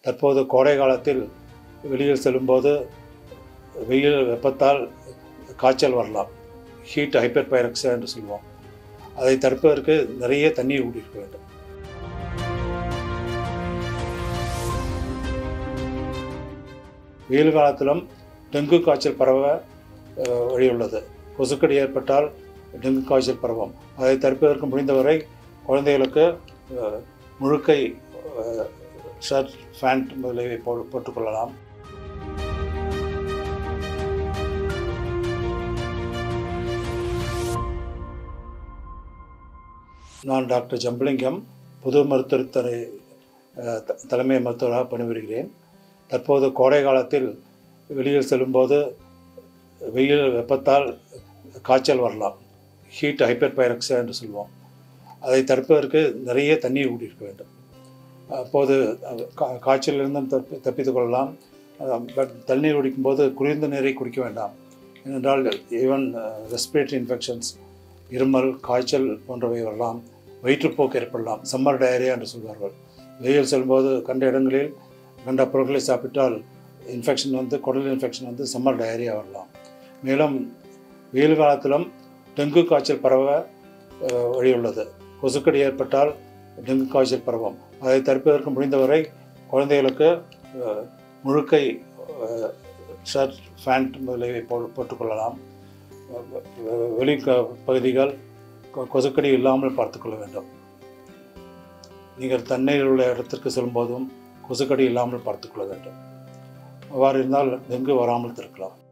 தற்போது கோடை காலத்தில் வெளியில் செல்லும்போது வெயில் வெப்பத்தால் காய்ச்சல் வரலாம் ஹீட் ஹைப்பர் பைரக்ஸா என்று சொல்லுவோம் அதை தடுப்பதற்கு நிறைய தண்ணீர் குடிக்க வேண்டும் வெயில் காலத்திலும் டெங்கு காய்ச்சல் பரவ அஹ், வழி உள்ளது கொசுக்கடி ஏற்பட்டால் டெங்கு காய்ச்சல் பரவும் அதை தடுப்பதற்கு முடிந்தவரை குழந்தைகளுக்கு அஹ், முழுக்கை அஹ், ஷர்ட் ஃபேண்ட் முதலியவை போ போட்டுக்கொள்ளலாம் நான் டாக்டர் ஜம்பலிங்கம் புது மருத்துவத்துறை அஹ், த- தலைமை மருத்துவராக பணிபுரிகிறேன் தற்போது கோடை காலத்தில் வெளியில் செல்லும்போது வெயில் வெப்பத்தால் காய்ச்சல் வரலாம் ஹீட் ஹைப்பர் பைரக்ஸா என்று சொல்லுவோம் அதை தடுப்பதற்கு நிறைய தண்ணீர் குடிக்க வேண்டும் அப்போது அஹ், கா- காய்ச்சலிலிருந்தும் தப்பி தப்பித்துக் கொள்ளலாம் பட் தண்ணீர் குடிக்கும்போது குளிர்ந்த நீரை குடிக்க வேண்டாம் ஏனென்றால் ஈவன் ரெஸ்பிரேட்டரி இன்ஃபெக்ஷன்ஸ் இருமல் காய்ச்சல் போன்றவை வரலாம் வயிற்றுப்போக்கு ஏற்படலாம் சம்மர் டயரியா என்று சொல்வார்கள் வெயில் செல்லும்போது கண்ட இடங்களில் கண்ட பொருட்களை சாப்பிட்டால் இன்ஃபெக்ஷன் வந்து குடல் இன்ஃபெக்ஷன் வந்து சம்மர் டயரியா வரலாம் மேலும் வெயில் காலத்திலும் டெங்கு காய்ச்சல் பரவ அஹ், வழி உள்ளது கொசுக்கடி ஏற்பட்டால் டெங்கு காய்ச்சல் பரவும் அதை தடுப்பதற்கு முடிந்தவரை குழந்தைகளுக்கு அஹ், முழுக்கை அஹ், ஷர்ட் ஃபேண்ட் முதலியவை போ போட்டுக்கொள்ளலாம் அஹ், வெளி க- பகுதிகள் கொ- கொசுக்கடி இல்லாமல் பார்த்துக்கொள்ள வேண்டும் நீங்கள் தண்ணீர் உள்ள இடத்திற்கு செல்லும்போதும் கொசுக்கடி இல்லாமல் பார்த்துக்கொள்ள வேண்டும் அவ்வாறு இருந்தால் டெங்கு வராமல் தடுக்கலாம்